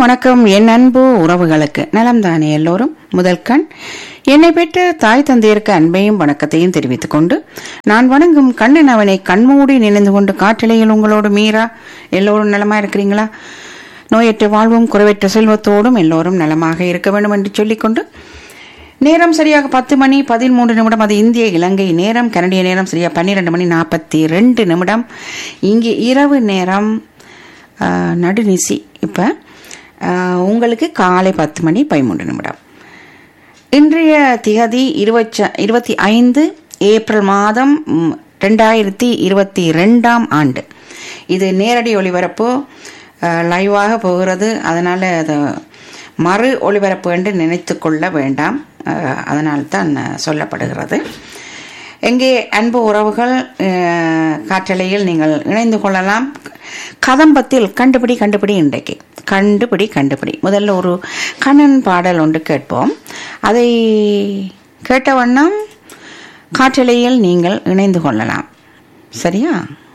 வணக்கம் என் அன்பு உறவுகளுக்கு நலம்தானே எல்லோரும் முதல் கண் என்னை பெற்ற தாய் தந்தையருக்கு அன்பையும் வணக்கத்தையும் தெரிவித்துக் கொண்டு நான் வணங்கும் கண்ணன் அவனை கண்மூடி நினைந்து கொண்டு காற்றலையில் உங்களோடு மீரா எல்லோரும் நலமா இருக்கிறீங்களா நோயற்ற வாழ்வும் குறைவற்ற செல்வத்தோடும் எல்லோரும் நலமாக இருக்க வேண்டும் என்று சொல்லிக்கொண்டு நேரம் சரியாக பத்து மணி பதிமூன்று நிமிடம் அது இந்திய இலங்கை நேரம் கனடிய நேரம் சரியா பன்னிரெண்டு மணி நாற்பத்தி ரெண்டு நிமிடம் இங்கே இரவு நேரம் ஆஹ், நடுநிசி இப்போ உங்களுக்கு காலை பத்து மணி பதிமூன்று நிமிடம் இன்றைய திகதி இருபச்ச இருபத்தி ஐந்து ஏப்ரல் மாதம் ம், ரெண்டாயிரத்தி இருபத்தி ரெண்டாம் ஆண்டு இது நேரடி ஒளிபரப்பு அஹ், லைவாக போகிறது அதனால் அது மறு ஒளிபரப்பு என்று நினைத்து கொள்ள வேண்டாம் அஹ், அதனால்தான் சொல்லப்படுகிறது எங்கே அன்பு உறவுகள் அஹ், காற்றலையில் நீங்கள் இணைந்து கொள்ளலாம் கதம்பத்தில் கண்டுபிடி கண்டுபிடி இன்றைக்கு கண்டுபிடி கண்டுபிடி முதல்ல ஒரு கண்ணன் பாடல் ஒன்று கேட்போம் அதை கேட்ட வண்ணம் காற்றலையில் நீங்கள் இணைந்து கொள்ளலாம் சரியா